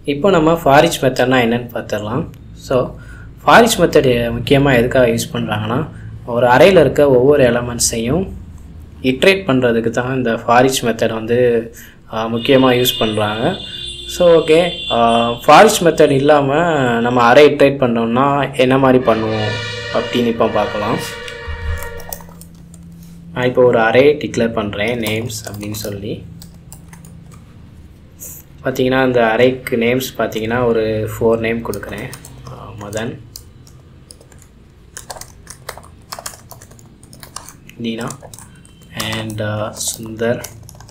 இப்போ நம்ம ஃபாரிச் மெத்தட்னா என்னன்னு பார்த்துடலாம் ஸோ ஃபாரிச் மெத்தட் முக்கியமாக எதுக்காக யூஸ் பண்ணுறாங்கன்னா ஒரு அறையில் இருக்க ஒவ்வொரு எலமெண்ட்ஸையும் இட்ரேட் பண்ணுறதுக்கு தான் இந்த ஃபாரிச் மெத்தட் வந்து முக்கியமாக யூஸ் பண்ணுறாங்க ஸோ ஓகே ஃபாரிச் மெத்தட் இல்லாமல் நம்ம அரே இட்ரேட் பண்ணோம்னா என்ன மாதிரி பண்ணுவோம் அப்படின்னு இப்போ பார்க்கலாம் நான் இப்போ ஒரு அரே டிக்ளேர் பண்ணுறேன் நேம்ஸ் அப்படின்னு சொல்லி பார்த்தீங்கன்னா அந்த அரேக்கு நேம்ஸ் பார்த்தீங்கன்னா ஒரு ஃபோர் நேம் கொடுக்குறேன் மதன் நீனா அண்ட் சுந்தர்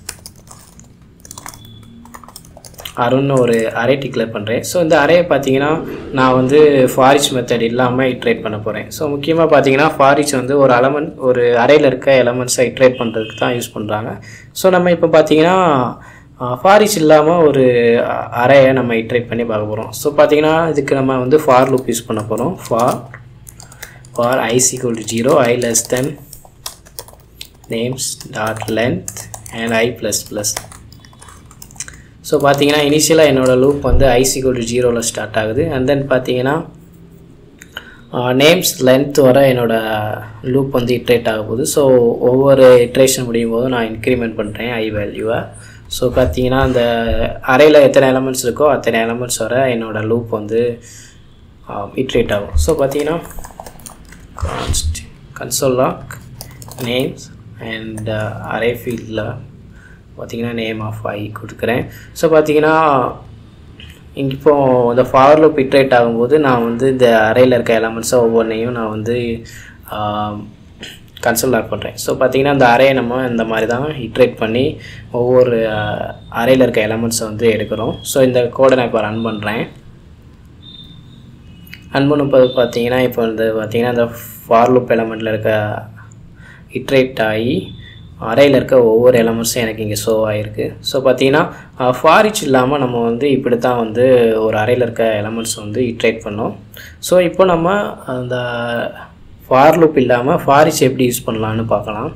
அருண்னு ஒரு அரே டிக்ளேர் பண்ணுறேன் ஸோ இந்த அரேயை பார்த்தீங்கன்னா நான் வந்து ஃபாரிச் மெத்தட் இல்லாமல் இட்ரேட் பண்ண போகிறேன் ஸோ முக்கியமாக பார்த்தீங்கன்னா ஃபாரிச் வந்து ஒரு எலமெண்ட் ஒரு அறையில் இருக்க எலமெண்ட்ஸை இட்ரேட் பண்ணுறதுக்கு தான் யூஸ் பண்ணுறாங்க ஸோ நம்ம இப்போ பார்த்தீங்கன்னா ஃபாரிச் இல்லாமல் ஒரு அறையை நம்ம இட்ரேட் பண்ணி பார்க்க போகிறோம் ஸோ பார்த்தீங்கன்னா இதுக்கு நம்ம வந்து ஃபார் லூப் யூஸ் பண்ண போகிறோம் for for i equal to zero i less then names dot length and i plus plus so பார்த்தீங்கன்னா இனிஷியலாக என்னோடய லூப் வந்து ஐசிகோல் டு ஜீரோவில் ஸ்டார்ட் ஆகுது அண்ட் தென் பார்த்தீங்கன்னா நேம்ஸ் லென்த் வர என்னோடய லூப் வந்து இட்ரேட் ஆக போகுது ஸோ ஒவ்வொரு இட்ரேஷன் முடியும் போதும் நான் இன்க்ரிமெண்ட் பண்ணுறேன் ஐ வேல்யூவை ஸோ பார்த்தீங்கன்னா அந்த அறையில் எத்தனை எலமெண்ட்ஸ் இருக்கோ அத்தனை எலமெண்ட்ஸ் வர என்னோடய லூப் வந்து இட்ரேட் ஆகும் ஸோ பார்த்தீங்கன்னா const console log names and array ஃபீல்டில் பார்த்தீங்கன்னா நேம் ஆஃப் ஐ கொடுக்குறேன் ஸோ பார்த்தீங்கன்னா இங்கே இப்போ இந்த ஃபார் லூப் இட்ரேட் ஆகும்போது நான் வந்து இந்த அறையில் இருக்க எலமெண்ட்ஸை ஒவ்வொன்றையும் நான் வந்து கன்சோல் லாக் பண்ணுறேன் ஸோ பார்த்தீங்கன்னா இந்த அறையை நம்ம இந்த மாதிரி தான் இட்ரேட் பண்ணி ஒவ்வொரு அறையில் இருக்க எலமெண்ட்ஸை வந்து எடுக்கிறோம் ஸோ இந்த கோடை நான் இப்போ ரன் பண்ணுறேன் ரன் பண்ணும்போது பார்த்தீங்கன்னா இப்போ இந்த பார்த்தீங்கன்னா இந்த ஃபார் லூப் எலமெண்ட்டில் இருக்க இட்ரேட் ஆகி அறையில் இருக்க ஒவ்வொரு எலமெண்ட்ஸும் எனக்கு இங்கே ஷோ ஆகிருக்கு ஸோ பார்த்தீங்கன்னா ஃபாரிச் இல்லாமல் நம்ம வந்து இப்படி தான் வந்து ஒரு அறையில் இருக்க எலமெண்ட்ஸ் வந்து இட்ரேட் பண்ணோம் ஸோ இப்போ நம்ம அந்த ஃபார் லூப் இல்லாமல் ஃபாரிச் எப்படி யூஸ் பண்ணலான்னு பார்க்கலாம்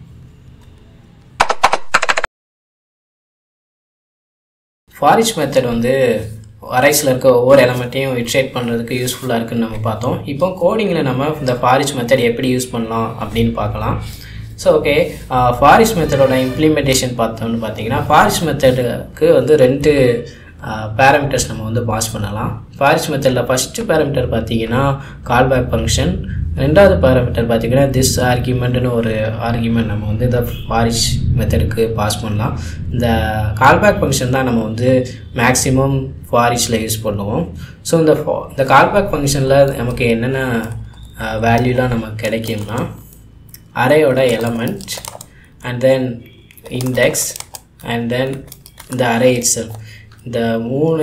ஃபாரிச் மெத்தட் வந்து அரைஸில் இருக்க ஒவ்வொரு எலமெண்ட்டையும் இட்ரேட் பண்ணுறதுக்கு யூஸ்ஃபுல்லாக இருக்குன்னு நம்ம பார்த்தோம் இப்போ கோடிங்கில் நம்ம இந்த ஃபாரிச் மெத்தட் எப்படி யூஸ் பண்ணலாம் அப்படின்னு பார்க்கலாம் ஸோ ஓகே ஃபாரிஸ் மெத்தடோட இம்ப்ளிமெண்டேஷன் பார்த்தோம்னு பார்த்தீங்கன்னா ஃபாரிஸ் மெத்தடுக்கு வந்து ரெண்டு பேராமீட்டர்ஸ் நம்ம வந்து பாஸ் பண்ணலாம் ஃபாரிஸ் மெத்தடில் ஃபஸ்ட்டு பேராமீட்டர் பார்த்தீங்கன்னா கால்பேக் ஃபங்க்ஷன் ரெண்டாவது பேராமீட்டர் பார்த்தீங்கன்னா திஸ் ஆர்கியூமெண்ட்னு ஒரு ஆர்கியூமெண்ட் நம்ம வந்து இந்த ஃபாரிஸ் மெத்தடுக்கு பாஸ் பண்ணலாம் இந்த கால்பேக் ஃபங்க்ஷன் தான் நம்ம வந்து மேக்ஸிமம் ஃபாரிஸில் யூஸ் பண்ணுவோம் ஸோ இந்த இந்த கால்பேக் ஃபங்க்ஷனில் நமக்கு என்னென்ன வேல்யூலாம் நமக்கு கிடைக்கும்னா அரேயோட element and then index and then இந்த அரே இட்ஸ் இந்த மூணு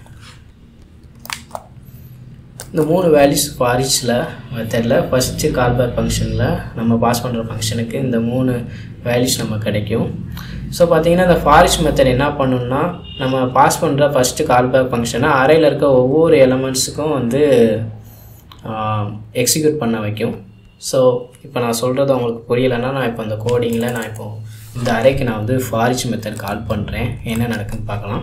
இந்த மூணு வேல்யூஸ் ஃபாரிச்சில் மெத்தடில் ஃபஸ்ட்டு கால்பேக் ஃபங்க்ஷனில் நம்ம பாஸ் பண்ணுற ஃபங்க்ஷனுக்கு இந்த மூணு வேல்யூஸ் நம்ம கிடைக்கும் ஸோ பார்த்தீங்கன்னா இந்த ஃபாரிச் மெத்தட் என்ன பண்ணணும்னா நம்ம பாஸ் பண்ணுற ஃபஸ்ட்டு கால்பேக் ஃபங்க்ஷனை அறையில் இருக்க ஒவ்வொரு எலமெண்ட்ஸுக்கும் வந்து எக்ஸிக்யூட் பண்ண வைக்கும் ஸோ இப்போ நான் சொல்கிறது உங்களுக்கு புரியலைன்னா நான் இப்போ இந்த கோடிங்கில் நான் இப்போ இந்த அறைக்கு நான் வந்து ஃபாரிச் மெத்தட் கால் பண்ணுறேன் என்ன நடக்குதுன்னு பார்க்கலாம்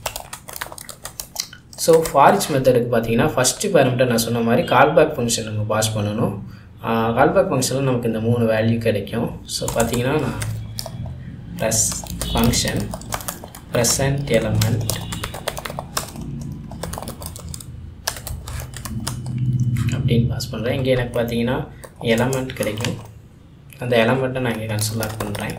ஸோ ஃபாரிச் மெத்தடுக்கு பார்த்தீங்கன்னா ஃபஸ்ட்டு பேரமிட்டர் நான் சொன்ன மாதிரி கால்பேக் ஃபங்க்ஷன் நம்ம பாஸ் பண்ணணும் கால்பேக் ஃபங்க்ஷனில் நமக்கு இந்த மூணு வேல்யூ கிடைக்கும் ஸோ பார்த்தீங்கன்னா நான் ப்ளஸ் ஃபங்க்ஷன் ப்ரெசன்ட் எலமெண்ட் அப்படின்னு பாஸ் பண்ணுறேன் இங்கே எனக்கு பார்த்தீங்கன்னா எலமெண்ட் கிடைக்கும் அந்த எலமெண்ட்டை நான் இங்கே கன்சோல் பண்ணுறேன்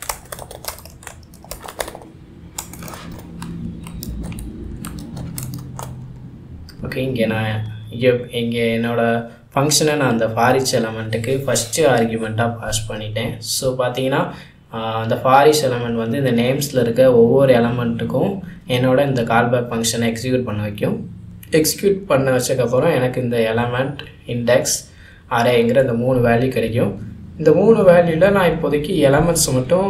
ஓகே இங்கே நான் இங்கே இங்கே என்னோடய ஃபங்க்ஷனை நான் அந்த ஃபாரிச் எலமெண்ட்டுக்கு ஃபஸ்ட்டு ஆர்கியூமெண்ட்டாக பாஸ் பண்ணிட்டேன் ஸோ பார்த்தீங்கன்னா அந்த ஃபாரிஷ் எலமெண்ட் வந்து இந்த நேம்ஸில் இருக்க ஒவ்வொரு எலமெண்ட்டுக்கும் என்னோட இந்த கால்பேக் ஃபங்க்ஷனை எக்ஸிக்யூட் பண்ண வைக்கும் எக்ஸிக்யூட் பண்ண வச்சதுக்கப்புறம் எனக்கு இந்த எலமெண்ட் இண்டெக்ஸ் அரேங்கிற இந்த மூணு வேல்யூ கிடைக்கும் இந்த மூணு வேல்யூவில் நான் இப்போதைக்கு எலமெண்ட்ஸ் மட்டும்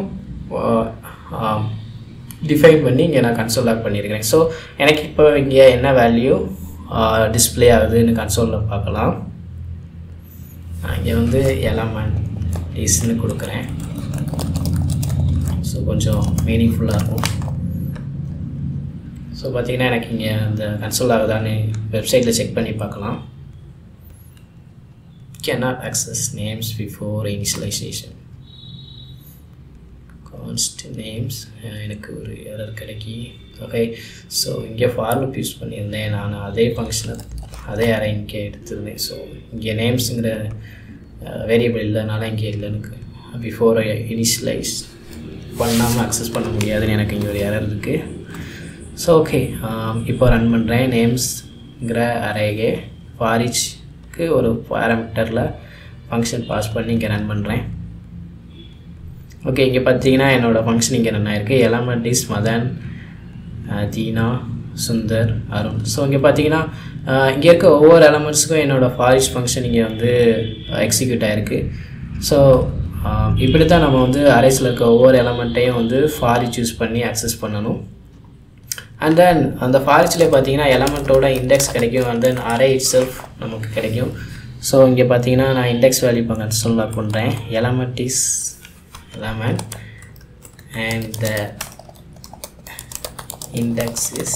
டிஃபைன் பண்ணி இங்கே நான் கன்சோல் லாக் பண்ணியிருக்கிறேன் ஸோ எனக்கு இப்போ இங்கே என்ன வேல்யூ டிஸ்பிளே ஆகுதுன்னு கன்சோலில் பார்க்கலாம் நான் இங்கே வந்து எலமெண்ட் இஸ்ன்னு கொடுக்குறேன் ஸோ கொஞ்சம் மீனிங்ஃபுல்லாக இருக்கும் ஸோ பார்த்தீங்கன்னா எனக்கு இங்கே அந்த கன்சோல் ஆகுதான்னு வெப்சைட்டில் செக் பண்ணி பார்க்கலாம் cannot access names before initialization const names எனக்கு ஒரு எரர் கிடைக்கி ஓகே ஸோ இங்கே ஃபார்லுப் யூஸ் பண்ணியிருந்தேன் நான் அதே ஃபங்க்ஷனை அதே அரை இங்கே எடுத்திருந்தேன் ஸோ இங்கே நேம்ஸுங்கிற வேரியபிள் இல்லைனால இங்கே இல்லை எனக்கு பிஃபோர் இனிஷியலைஸ் பண்ணாமல் அக்சஸ் பண்ண முடியாதுன்னு எனக்கு இங்கே ஒரு எரர் இருக்குது ஸோ ஓகே இப்போ ரன் பண்ணுறேன் நேம்ஸ்ங்கிற அரேகே ஃபாரிச்க்கு ஒரு பேராமீட்டரில் ஃபங்க்ஷன் பாஸ் பண்ணி இங்கே ரன் பண்ணுறேன் ஓகே இங்கே பார்த்தீங்கன்னா என்னோடய ஃபங்க்ஷன் இங்கே ரன் ஆயிருக்கு element is Madan Dheena Sundar Arun so இங்கே பார்த்தீங்கன்னா இங்கே இருக்க ஒவ்வொரு எலமெண்ட்ஸுக்கும் என்னோடய ஃபாரிச் ஃபங்க்ஷன் இங்கே வந்து எக்ஸிக்யூட் ஆகிருக்கு ஸோ இப்படி தான் நம்ம வந்து அரேஸில் இருக்க ஒவ்வொரு எலமெண்ட்டையும் வந்து ஃபாரிச் யூஸ் பண்ணி அக்சஸ் பண்ணணும் அண்ட் தென் அந்த ஃபாரிச்சில் பார்த்தீங்கன்னா எலமெண்ட்டோட இண்டெக்ஸ் கிடைக்கும் and then array itself நமக்கு கிடைக்கும் ஸோ இங்கே பார்த்தீங்கன்னா நான் இண்டெக்ஸ் வேல்யூ இப்போ கன்சோல் பண்ணுறேன் element is element and the index is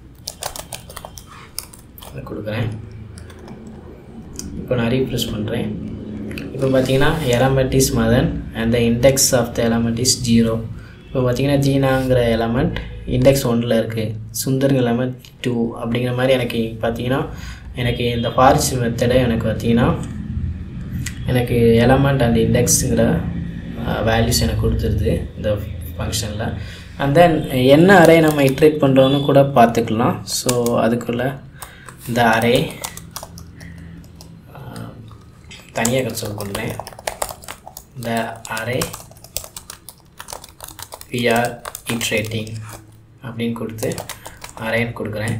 கொடுக்குறேன் இப்போ நான் ரீப்ரெஸ் பண்ணுறேன் இப்போ பார்த்தீங்கன்னா element is Madan and the index of the element is zero இப்போ பார்த்தீங்கன்னா ஜீனாங்கிற எலமெண்ட் இண்டெக்ஸ் ஒன்றில் இருக்குது சுந்தருங்க எலமெண்ட் டூ அப்படிங்கிற மாதிரி எனக்கு பார்த்தீங்கன்னா எனக்கு இந்த ஃபாரிச் மெத்தடை எனக்கு பார்த்தீங்கன்னா எனக்கு எலமெண்ட் அண்ட் இண்டெக்ஸுங்கிற வேல்யூஸ் எனக்கு கொடுத்துருது இந்த ஃபங்க்ஷனில் அண்ட் தென் என்ன அரே நம்ம இட்ரேட் பண்ணுறோன்னு கூட பார்த்துக்கலாம் ஸோ அதுக்குள்ளே இந்த அரே தனியாக கன்சோல் பண்ணுறேன் இந்த அரே விஆர் இட்ரேட்டிங் அப்படின்னு கொடுத்து அரேன்னு கொடுக்குறேன்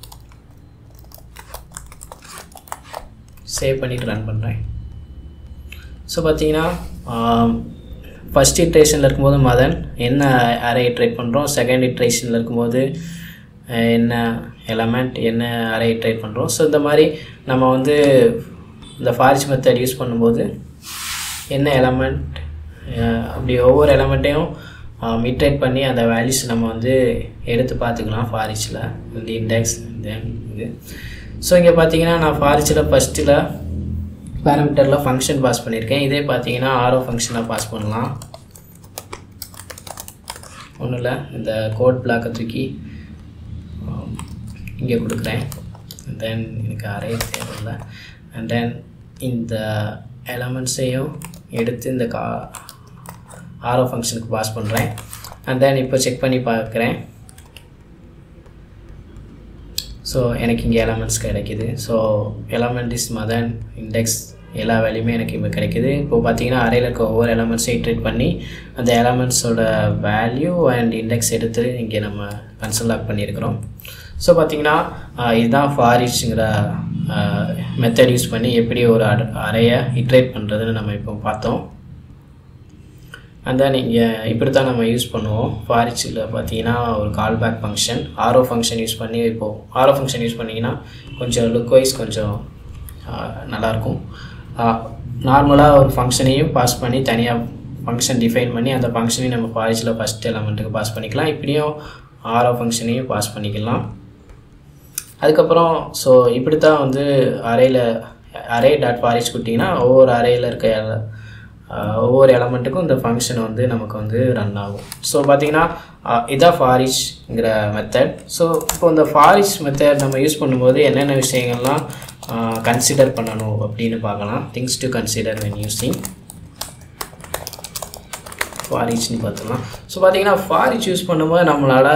சேவ் பண்ணிவிட்டு ரன் பண்ணுறேன் ஸோ பார்த்தீங்கன்னா ஃபஸ்ட் இட்ரேஷனில் இருக்கும்போது மதன் என்ன அரே இட்ரேட் பண்ணுறோம் செகண்ட் இட்ரேஷனில் இருக்கும்போது என்ன எலமெண்ட் என்ன அரே இட்ரேட் பண்ணுறோம் ஸோ இந்த மாதிரி நம்ம வந்து இந்த ஃபாரிச் மெத்தட் யூஸ் பண்ணும்போது என்ன எலமெண்ட் அப்படி ஒவ்வொரு எலமெண்ட்டையும் இட்ரேட் பண்ணி அந்த வேல்யூஸ் நம்ம வந்து எடுத்து பார்த்துக்கலாம் ஃபாரிச்சில் இந்த இண்டெக்ஸ் தென் இது ஸோ இங்கே பார்த்தீங்கன்னா நான் ஃபாரிச்சில் ஃபஸ்ட்டில் பேராமீட்டரில் ஃபங்க்ஷன் பாஸ் பண்ணியிருக்கேன் இதே பார்த்தீங்கன்னா ஆரோ ஃபங்க்ஷனாக பாஸ் பண்ணலாம் ஒன்றும் இல்லை இந்த கோட் பிளாக்கை தூக்கி இங்கே கொடுக்குறேன் தென் எனக்கு அரே தேவையில்லை அண்ட் தென் இந்த எலமெண்ட்ஸையும் எடுத்து இந்த கா ஆரோ ஃபங்க்ஷனுக்கு பாஸ் பண்ணுறேன் அண்ட் தென் இப்போ செக் பண்ணி பார்க்குறேன் ஸோ எனக்கு இங்கே எலமெண்ட்ஸ் கிடைக்கிது so element is Madan index எல்லா வேல்யூமே எனக்கு இப்போ கிடைக்கிது இப்போ பார்த்தீங்கன்னா அறையில் இருக்க ஒவ்வொரு எலமெண்ட்ஸையும் இட்ரேட் பண்ணி அந்த எலமெண்ட்ஸோட வேல்யூ அண்ட் இண்டெக்ஸ் எடுத்து இங்கே நம்ம கன்சல் லாக் பண்ணியிருக்கிறோம் ஸோ பார்த்தீங்கன்னா இதுதான் ஃபாரிஷ்ங்கிற மெத்தட் யூஸ் பண்ணி எப்படி ஒரு அறையை இட்ரேட் பண்ணுறதுன்னு நம்ம இப்போ பார்த்தோம் அண்ட் தென் இங்கே இப்படி தான் நம்ம யூஸ் பண்ணுவோம் ஃபாரிச்சில் பார்த்தீங்கன்னா ஒரு callback function arrow function use பண்ணி இப்போது ஆரோ ஃபங்க்ஷன் யூஸ் பண்ணிங்கன்னா கொஞ்சம் லுக் வைஸ் கொஞ்சம் நல்லாயிருக்கும் நார்மலாக ஒரு ஃபங்க்ஷனையும் பாஸ் பண்ணி தனியாக ஃபங்க்ஷன் டிஃபைன் பண்ணி அந்த ஃபங்க்ஷனையும் நம்ம ஃபாரிச்சில் ஃபஸ்ட் எலமெண்ட்டுக்கு பாஸ் பண்ணிக்கலாம் இப்படியும் ஆரோ ஃபங்க்ஷனையும் பாஸ் பண்ணிக்கலாம் அதுக்கப்புறம் ஸோ இப்படி தான் வந்து அரையில் அரே டாட் ஃபாரிச் கொடுத்தீங்கன்னா ஒவ்வொரு அறையில் இருக்க ஒவ்வொரு எலமெண்ட்டுக்கும் இந்த ஃபங்க்ஷன் வந்து நமக்கு வந்து ரன் ஆகும் ஸோ பார்த்தீங்கன்னா இதான் ஃபாரிஷ்ங்கிற மெத்தட் ஸோ இப்போ இந்த ஃபாரிஷ் மெத்தட் நம்ம யூஸ் பண்ணும்போது என்னென்ன விஷயங்கள்லாம் கன்சிடர் பண்ணணும் அப்படின்னு பார்க்கலாம் things to consider when using ஃபாரிச்னு பார்த்துக்கலாம் ஸோ பார்த்தீங்கன்னா ஃபாரிச் யூஸ் பண்ணும்போது நம்மளால்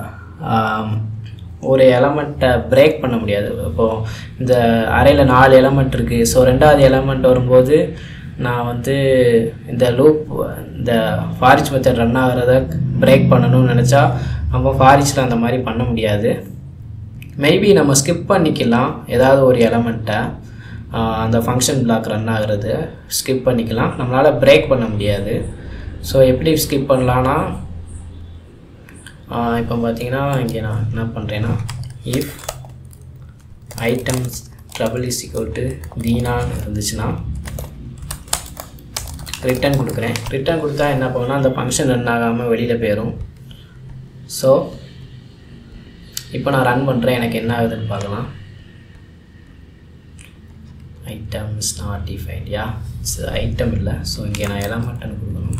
ஒரு எலமெண்ட்டை பிரேக் பண்ண முடியாது இப்போது இந்த அறையில் நாலு எலமெண்ட் இருக்குது ஸோ ரெண்டாவது எலமெண்ட் வரும்போது நான் வந்து இந்த லூப் இந்த ஃபாரிச் மெத்தட் ரன் ஆகிறத பிரேக் பண்ணணும்னு நினச்சா நம்ம ஃபாரிச்சில் அந்த மாதிரி பண்ண முடியாது மேபி நம்ம ஸ்கிப் பண்ணிக்கலாம் ஏதாவது ஒரு எலமெண்ட்டை அந்த ஃபங்க்ஷன் பிளாக் ரன் ஆகிறது ஸ்கிப் பண்ணிக்கலாம் நம்மளால் பிரேக் பண்ண முடியாது ஸோ எப்படி ஸ்கிப் பண்ணலான்னா இப்போ பார்த்தீங்கன்னா இங்கே நான் என்ன பண்ணுறேன்னா if items triple is equal to தீனான்னு இருந்துச்சுன்னா ரிட்டர்ன் கொடுக்குறேன் ரிட்டர்ன் கொடுத்தா என்ன பண்ணுன்னா அந்த ஃபங்க்ஷன் ரன் ஆகாமல் வெளியில் போயிடும் ஸோ இப்போ நான் ரன் பண்ணுறேன் எனக்கு என்ன ஆகுதுன்னு பார்க்கலாம் item is not defined yeah its item இல்லை ஸோ இங்கே நான் எலமெண்ட்னு கொடுக்கணும்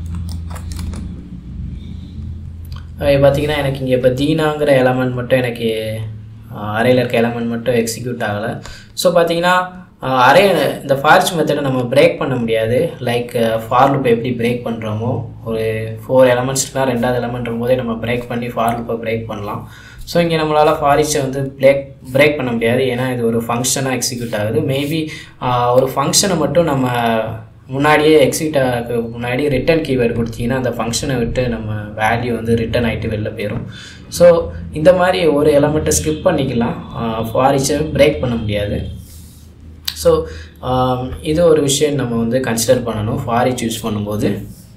அது பார்த்தீங்கன்னா எனக்கு இங்கே இப்போ தீனாங்கிற எலமெண்ட் மட்டும் எனக்கு அறையில் இருக்க எலமெண்ட் மட்டும் எக்ஸிக்யூட் ஆகலை ஸோ பார்த்தீங்கன்னா அரே இந்த ஃபாரிச் மெத்தடை நம்ம பிரேக் பண்ண முடியாது லைக் ஃபார் லுப்பை எப்படி பிரேக் பண்ணுறோமோ ஒரு ஃபோர் எலமெண்ட்ஸ்னால் ரெண்டாவது எலமெண்ட் இருக்கும்போதே நம்ம பிரேக் பண்ணி ஃபார் லுப்பை பிரேக் பண்ணலாம் ஸோ இங்கே நம்மளால் ஃபாரிச்சை வந்து பிரேக் பிரேக் பண்ண முடியாது ஏன்னா இது ஒரு ஃபங்க்ஷனாக எக்ஸிக்யூட் ஆகுது மேபி ஒரு ஃபங்க்ஷனை மட்டும் நம்ம முன்னாடியே எக்ஸிக்யூட் ஆக முன்னாடி ரிட்டன் கீவேர்டு கொடுத்தீங்கன்னா அந்த ஃபங்க்ஷனை விட்டு நம்ம வேல்யூ வந்து ரிட்டன் ஆகிட்டு வெளில போயிடும் ஸோ இந்த மாதிரி ஒரு எலமெண்ட்டை ஸ்கிப் பண்ணிக்கலாம் ஃபாரிச்சை பிரேக் பண்ண முடியாது ஸோ இது ஒரு விஷயம் நம்ம வந்து கன்சிடர் பண்ணணும் ஃபாரிச் யூஸ் பண்ணும்போது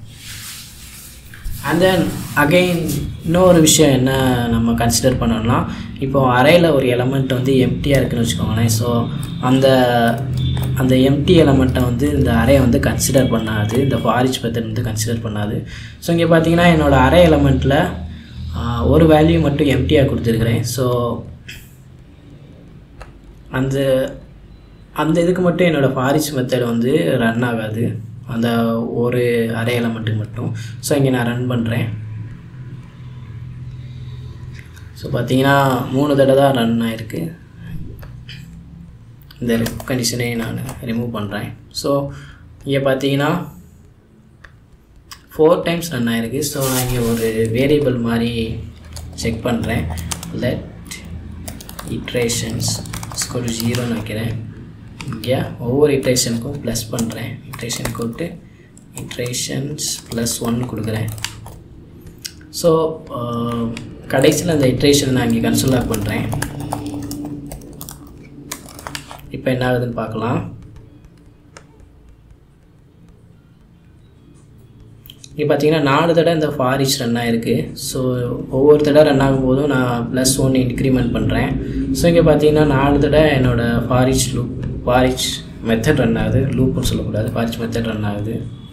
அண்ட் தென் அகெயின் இன்னொரு விஷயம் என்ன நம்ம கன்சிடர் பண்ணணும்னா இப்போ அறையில் ஒரு எலமெண்ட் வந்து எம்டியாக இருக்குன்னு வச்சுக்கோங்களேன் ஸோ அந்த அந்த எம்டி எலமெண்ட்டை வந்து இந்த அறையை வந்து கன்சிடர் பண்ணாது இந்த ஃபாரிச் மெத்தட் வந்து கன்சிடர் பண்ணாது ஸோ இங்கே பார்த்தீங்கன்னா என்னோடய அறை எலமெண்ட்டில் ஒரு வேல்யூ மட்டும் எம்டியாக கொடுத்துருக்குறேன் ஸோ அந்த அந்த இதுக்கு மட்டும் என்னோடய ஃபாரிச் மெத்தட் வந்து ரன் ஆகாது அந்த ஒரு அரை எலமெண்ட்டுக்கு மட்டும் ஸோ இங்கே நான் ரன் பண்ணுறேன் ஸோ பார்த்தீங்கன்னா மூணு தடவை தான் ரன் ஆகிருக்கு இந்த கண்டிஷனே நான் ரிமூவ் பண்ணுறேன் ஸோ இங்கே பார்த்தீங்கன்னா ஃபோர் டைம்ஸ் ரன் ஆகிருக்கு ஸோ நான் இங்கே ஒரு வேரியபிள் மாதிரி செக் பண்ணுறேன் லெட் இட்ரேஷன்ஸ் ஸ்கோர் ஜீரோன்னு வைக்கிறேன் இங்கே ஒவ்வொரு இட்ரேஷனுக்கும் ப்ளஸ் பண்ணுறேன் இட்ரேஷன் கொடுத்து இட்ரேஷன்ஸ் ப்ளஸ் ஒன் கொடுக்குறேன் ஸோ கடைசியில் அந்த இட்ரேஷன் நான் இங்கே கன்சல்ட் பண்ணுறேன் இப்போ என்ன ஆகுதுன்னு பார்க்கலாம் இங்கே பார்த்தீங்கன்னா நாலு தடவை இந்த ஃபாரிச் ரன் ஆகிருக்கு ஸோ ஒவ்வொரு தடவை ரன் ஆகும்போதும் நான் ப்ளஸ் ஒன் இன்க்ரிமெண்ட் பண்ணுறேன் ஸோ இங்கே பார்த்தீங்கன்னா நாலு தடவை என்னோடய for each loop for each method run ஆகுது லூப்னு சொல்லக்கூடாது ஃபாரிச் மெத்தட் ரன் ஆகுது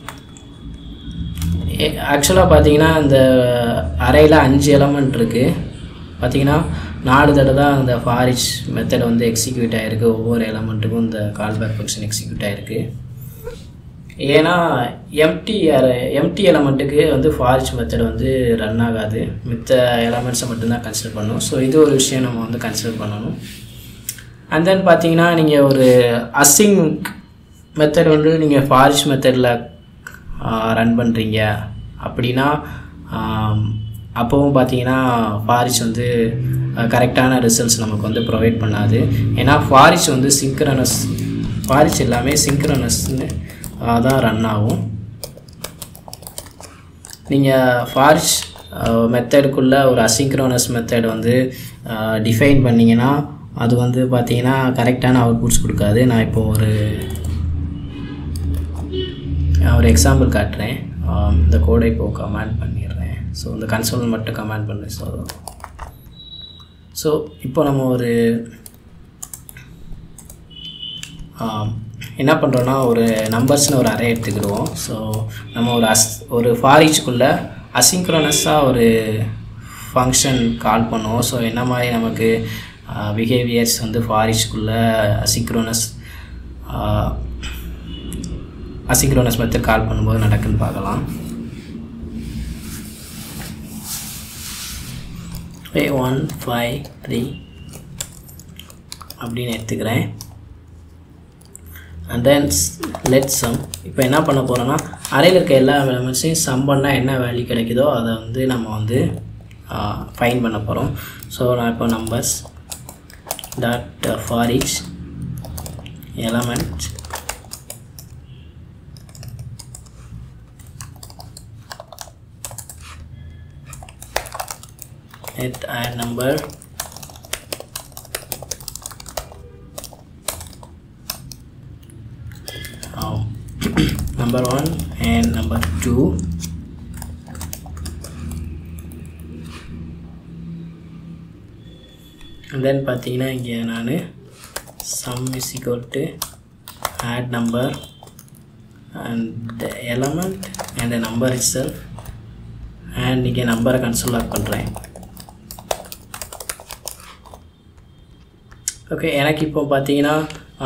ஆக்சுவலாக பார்த்தீங்கன்னா இந்த அறையில் அஞ்சு எலமெண்ட் இருக்குது பார்த்தீங்கன்னா நாலு தடவை தான் அந்த ஃபாரிச் மெத்தட் வந்து எக்ஸிக்யூட் ஆகிருக்கு ஒவ்வொரு எலமெண்ட்டுக்கும் இந்த கால்பேக் ஃபங்க்ஷன் எக்ஸிக்யூட் ஆகிருக்கு ஏன்னா எம்டி எம்டி எலமெண்ட்டுக்கு வந்து ஃபாரிச் மெத்தட் வந்து ரன் ஆகாது மித்த எலமெண்ட்ஸை மட்டும்தான் கன்சிடர் பண்ணணும் ஸோ இது ஒரு விஷயம் நம்ம வந்து கன்சிடர் பண்ணணும் அண்ட் தென் பார்த்தீங்கன்னா நீங்கள் ஒரு அசிங் மெத்தட் வந்து நீங்கள் ஃபாரிச் மெத்தடில் ரன் பண்ணுறீங்க அப்படின்னா அப்போவும் பார்த்தீங்கன்னா ஃபாரிச் வந்து கரெக்டான ரிசல்ட்ஸ் நமக்கு வந்து ப்ரொவைட் பண்ணாது ஏன்னா ஃபாரிச் வந்து சிங்க்ரனஸ் ஃபாரிச் எல்லாமே சிங்க்ரனஸ்னு தான் ரன் ஆகும் நீங்கள் ஃபாரிச் மெத்தடுக்குள்ளே ஒரு அசிங்க்ரோனஸ் மெத்தட் வந்து டிஃபைன் பண்ணிங்கன்னா அது வந்து பார்த்தீங்கன்னா கரெக்டான அவுட்புட்ஸ் கொடுக்காது நான் இப்போ ஒரு ஒரு எக்ஸாம்பிள் காட்டுறேன் இந்த கோடை இப்போது கமெண்ட் பண்ணிடுறேன் ஸோ இந்த கன்சோல் மட்டும் கமெண்ட் பண்ணுறேன் ஸோ ஸோ இப்போ நம்ம ஒரு என்ன பண்ணுறோன்னா ஒரு நம்பர்ஸ்னு ஒரு அரே எடுத்துக்கிடுவோம் ஸோ நம்ம ஒரு அஸ் ஒரு ஃபாரிச்சுக்குள்ளே அசிங்க்ரோனஸாக ஒரு ஃபங்க்ஷன் கால் பண்ணுவோம் ஸோ என்ன மாதிரி நமக்கு பிஹேவியர்ஸ் வந்து ஃபாரிச்சுக்குள்ளே அசிங்க்ரோனஸ் அசிங்க்ரோனஸ் மெத்தட் கால் பண்ணும்போது நடக்குன்னு பார்க்கலாம் ஒன் ஃபைவ் த்ரீ அப்படின்னு எடுத்துக்கிறேன் அண்ட் தென் லெட் சம் இப்போ என்ன பண்ண போகிறோன்னா அறையில் இருக்க எல்லா எலமெண்ட்ஸையும் சம் பண்ணால் என்ன வேல்யூ கிடைக்குதோ அதை வந்து நம்ம வந்து ஃபைன் பண்ண போகிறோம் ஸோ நான் இப்போ numbers dot for each element let add number um, number one and number two and then பார்த்தீங்கன்னா இங்கே நான் sum is equal to add number and the element and the number itself and இங்கே நம்பரை console lock பண்ணுறேன் okay எனக்கு இப்போ பார்த்தீங்கன்னா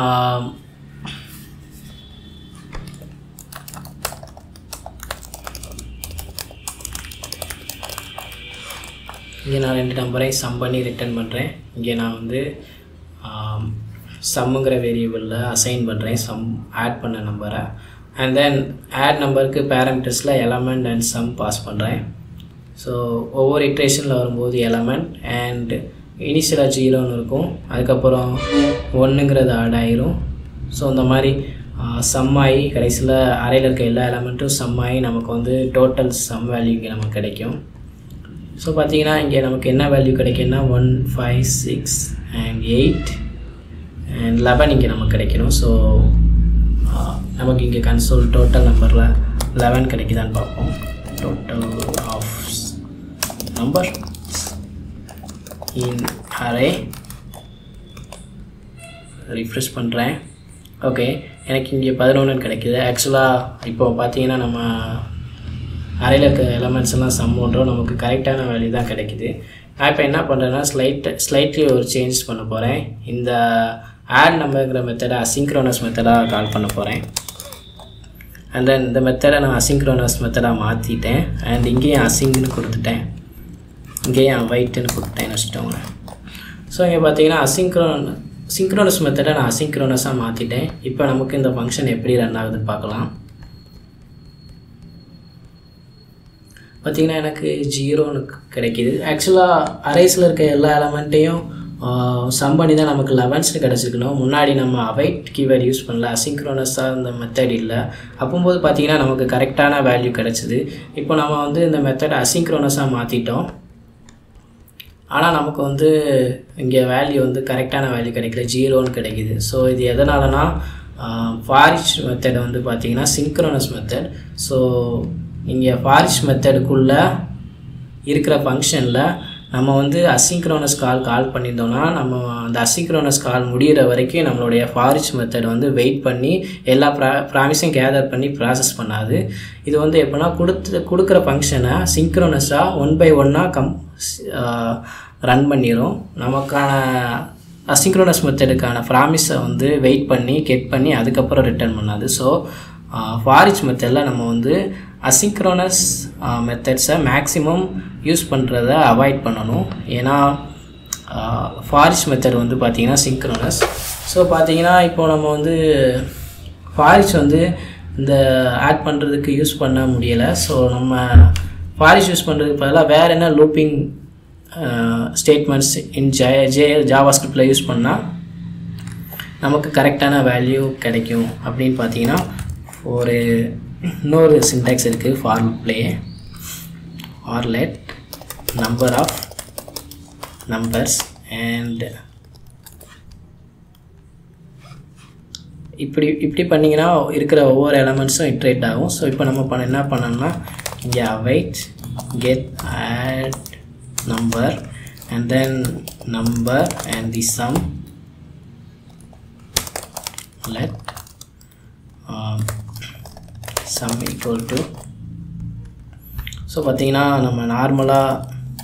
இங்கே நான் ரெண்டு நம்பரையும் சம் பண்ணி ரிட்டர்ன் பண்ணுறேன் இங்கே நான் வந்து சம்முங்கிற வேரியபிளில் அசைன் பண்ணுறேன் சம் ஆட் பண்ண நம்பரை அண்ட் தென் ஆட் நம்பருக்கு பேரமீட்டர்ஸில் எலமெண்ட் அண்ட் சம் பாஸ் பண்ணுறேன் ஸோ ஒவ்வொரு இட்ரேஷனில் வரும்போது எலமெண்ட் அண்ட் இனிஷியலாக ஜீரோன்னு இருக்கும் அதுக்கப்புறம் ஒன்றுங்கிறது ஆட் ஆயிரும் ஸோ இந்த மாதிரி சம் ஆகி கடைசியில் அறையில் இருக்க எல்லா எலமெண்ட்டும் சம் ஆகி நமக்கு வந்து டோட்டல் சம் வேல்யூ இங்கே நமக்கு கிடைக்கும் ஸோ பார்த்தீங்கன்னா இங்கே நமக்கு என்ன வேல்யூ கிடைக்கும்னா one five six and eight and eleven இங்கே நமக்கு கிடைக்கணும் ஸோ நமக்கு இங்கே கன்சோல் டோட்டல் நம்பரில் லெவன் கிடைக்குதான்னு பார்ப்போம் total of number in array refresh பண்ணுறேன் ஓகே எனக்கு இங்கே பதினொன்று கிடைக்குது ஆக்சுவலாக இப்போ பார்த்தீங்கன்னா நம்ம அறையில் இருக்க எலமெண்ட்ஸ் எல்லாம் சம் பண்ணுறோம் நமக்கு கரெக்டான வேல்யூ தான் கிடைக்குது நான் இப்போ என்ன பண்ணுறேன்னா ஸ்லைட் ஸ்லைட்லி ஒரு சேஞ்ச் பண்ண போகிறேன் இந்த ஆட் நம்பருங்கிற மெத்தடை அசிங்க்ரோனஸ் மெத்தடாக கால் பண்ண போகிறேன் அண்ட் தென் இந்த மெத்தடை நான் அசிங்க்ரோனஸ் மெத்தடாக மாற்றிட்டேன் அண்ட் இங்கேயும் அசிங்னு கொடுத்துட்டேன் இங்கேயும் அவைட்டுன்னு கொடுத்தேன்னு வச்சுட்டோங்க ஸோ இங்கே பார்த்தீங்கன்னா அசிங்க்ரோன் சிங்க்ரோனஸ் மெத்தடை நான் அசிங்க்ரோனஸாக மாற்றிட்டேன் இப்போ நமக்கு இந்த ஃபங்க்ஷன் எப்படி ரன் ஆகுதுன்னு பார்க்கலாம் பார்த்திங்கன்னா எனக்கு ஜீரோன்னு கிடைக்கிது ஆக்சுவலாக அரைஸில் இருக்க எல்லா எலமெண்ட்டையும் சம் பண்ணி தான் நமக்கு லெவன்ஸ்னு கிடச்சிருக்கணும் முன்னாடி நம்ம அவைட் கீவேர்ட் யூஸ் பண்ணல அசிங்க்ரோனஸாக இந்த மெத்தட் இல்லை அப்போம்போது பார்த்திங்கன்னா நமக்கு கரெக்டான வேல்யூ கிடச்சிது இப்போ நம்ம வந்து இந்த மெத்தட் அசிங்க்ரோனஸாக மாற்றிட்டோம் ஆனால் நமக்கு வந்து இங்கே வேல்யூ வந்து கரெக்டான வேல்யூ கிடைக்கல ஜீரோன்னு கிடைக்கிது ஸோ இது எதனாலனா ஃபாரிஷ் மெத்தட் வந்து பார்த்திங்கன்னா சிங்க்ரோனஸ் மெத்தட் ஸோ இங்கே ஃபாரிஷ் மெத்தடுக்குள்ளே இருக்கிற ஃபங்க்ஷனில் நம்ம வந்து அசிங்க்ரோனஸ் கால் கால் பண்ணியிருந்தோம்னா நம்ம அந்த அசிங்க்ரோனஸ் கால் முடிகிற வரைக்கும் நம்மளுடைய ஃபாரிஷ் மெத்தட் வந்து வெயிட் பண்ணி எல்லா ப்ரா ப்ராமிஸையும் கேதர் பண்ணி ப்ராசஸ் பண்ணாது இது வந்து எப்படின்னா கொடுத்து கொடுக்குற ஃபங்க்ஷனை சிங்க்ரோனஸாக ஒன் பை ஒன்னாக கம் ரன் பண்ணிடும் நமக்கான அசிங்க்ரோனஸ் மெத்தடுக்கான ப்ராமிஸை வந்து வெயிட் பண்ணி கெட் பண்ணி அதுக்கப்புறம் ரிட்டர்ன் பண்ணாது ஸோ ஃபாரிச் மெத்தடில் நம்ம வந்து அசிங்க்ரோனஸ் மெத்தட்ஸை மேக்ஸிமம் யூஸ் பண்ணுறத அவாய்ட் பண்ணணும் ஏன்னா ஃபாரிஷ் மெத்தட் வந்து பார்த்திங்கன்னா சிங்க்ரோனஸ் ஸோ பார்த்தீங்கன்னா இப்போ நம்ம வந்து ஃபாரிஷ் வந்து இந்த ஆட் பண்ணுறதுக்கு யூஸ் பண்ண முடியலை ஸோ நம்ம ஃபாரிஷ் யூஸ் பண்ணுறதுக்கு பதிலாக வேறு என்ன looping statements in J J ஜாவா ஸ்கிரிப்டில் யூஸ் பண்ணால் நமக்கு கரெக்டான வேல்யூ கிடைக்கும் அப்படின்னு பார்த்தீங்கன்னா ஒரு இன்னொரு சின்டாக்ஸ் இருக்குது for play or let number of numbers and இப்படி இப்படி பண்ணிங்கன்னா இருக்கிற ஒவ்வொரு எலமெண்ட்ஸும் இட்ரேட் ஆகும் ஸோ இப்போ நம்ம பண்ண என்ன பண்ணோம்னா இங்கே await get add number and then number and the sum let um, sum equal to so பார்த்தீங்கன்னா நம்ம நார்மலாக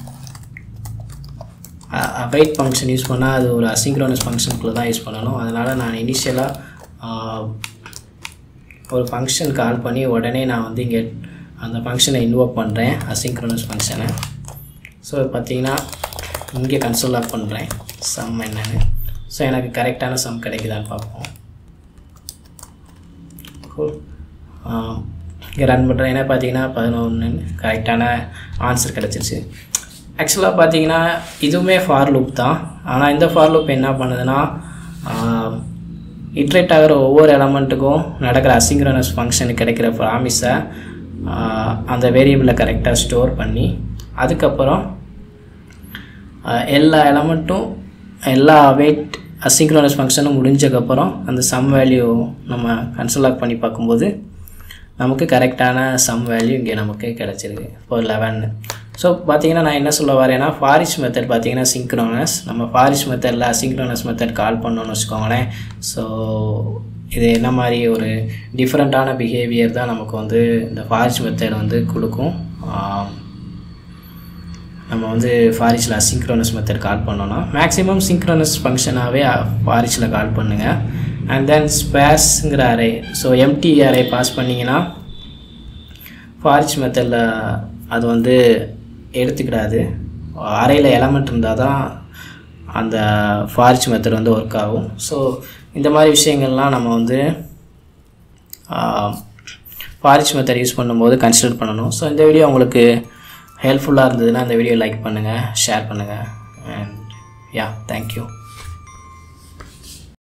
அவைட் ஃபங்க்ஷன் யூஸ் பண்ணால் அது ஒரு அசிங்க்ரோனஸ் ஃபங்க்ஷனுக்குள்ளே தான் யூஸ் பண்ணணும் அதனால் நான் இனிஷியலாக ஒரு ஃபங்க்ஷன் கால் பண்ணி உடனே நான் வந்து இங்கே அந்த ஃபங்க்ஷனை இன்வோக் பண்ணுறேன் அசிங்க்ரோனஸ் ஃபங்க்ஷனை ஸோ பார்த்தீங்கன்னா இங்கே கன்சோல் ஆஃப் பண்ணுறேன் சம் என்னென்னு ஸோ எனக்கு கரெக்டான சம் கிடைக்குதான்னு பார்ப்போம் இங்கே ரன் பண்ணுறேன் ஏன்னா பார்த்தீங்கன்னா பதினொன்று கரெக்டான ஆன்சர் கிடச்சிருச்சு ஆக்சுவலாக பார்த்தீங்கன்னா இதுவுமே ஃபார் லூப் தான் ஆனால் இந்த ஃபார் லூப் என்ன பண்ணுதுன்னா இட்ரேட் ஆகிற ஒவ்வொரு எலமெண்ட்டுக்கும் நடக்கிற அசிங்க்ரோனஸ் ஃபங்க்ஷனுக்கு கிடைக்கிற ப்ராமிஸை அந்த வேரியபிளை கரெக்டாக ஸ்டோர் பண்ணி அதுக்கப்புறம் எல்லா எலமெண்ட்டும் எல்லா வெயிட் அசிங்க்ரோனஸ் ஃபங்க்ஷனும் முடிஞ்சக்கப்புறம் அந்த சம் வேல்யூ நம்ம கன்சல் பண்ணி பார்க்கும்போது நமக்கு கரெக்டான சம் வேல்யூ இங்கே நமக்கு கிடச்சிருக்கு இப்போ லெவன் ஸோ பார்த்தீங்கன்னா நான் என்ன சொல்ல வரேன்னா ஃபாரிஷ் மெத்தட் பார்த்தீங்கன்னா சிங்க்ரோனஸ் நம்ம ஃபாரிஷ் மெத்தடில் அசிங்க்ரோனஸ் மெத்தட் கால் பண்ணோன்னு வச்சுக்கோங்களேன் ஸோ இது என்ன மாதிரி ஒரு டிஃப்ரெண்ட்டான பிஹேவியர் தான் நமக்கு வந்து இந்த ஃபாரிஷ் மெத்தட் வந்து கொடுக்கும் நம்ம வந்து ஃபாரிச்சில் அசிங்க்ரோனஸ் மெத்தட் கால் பண்ணோன்னா மேக்ஸிமம் சிங்க்ரோனஸ் ஃபங்க்ஷனாகவே ஃபாரிச்சில் கால் பண்ணுங்கள் அண்ட் தென் ஸ்பேஸ்ங்கிற array so empty array pass பண்ணிங்கன்னா ஃபாரிச் மெத்தடில் அது வந்து எடுத்துக்கிடாது அறையில் எலமெண்ட் இருந்தால் தான் அந்த ஃபாரிச் மெத்தட் வந்து ஒர்க் ஆகும் ஸோ இந்த மாதிரி விஷயங்கள்லாம் நம்ம வந்து ஃபாரிச் மெத்தட் யூஸ் பண்ணும்போது கன்சிடர் பண்ணணும் ஸோ இந்த வீடியோ உங்களுக்கு ஹெல்ப்ஃபுல்லாக இருந்ததுன்னா இந்த வீடியோ லைக் பண்ணுங்கள் ஷேர் பண்ணுங்கள் அண்ட் யா தேங்க்யூ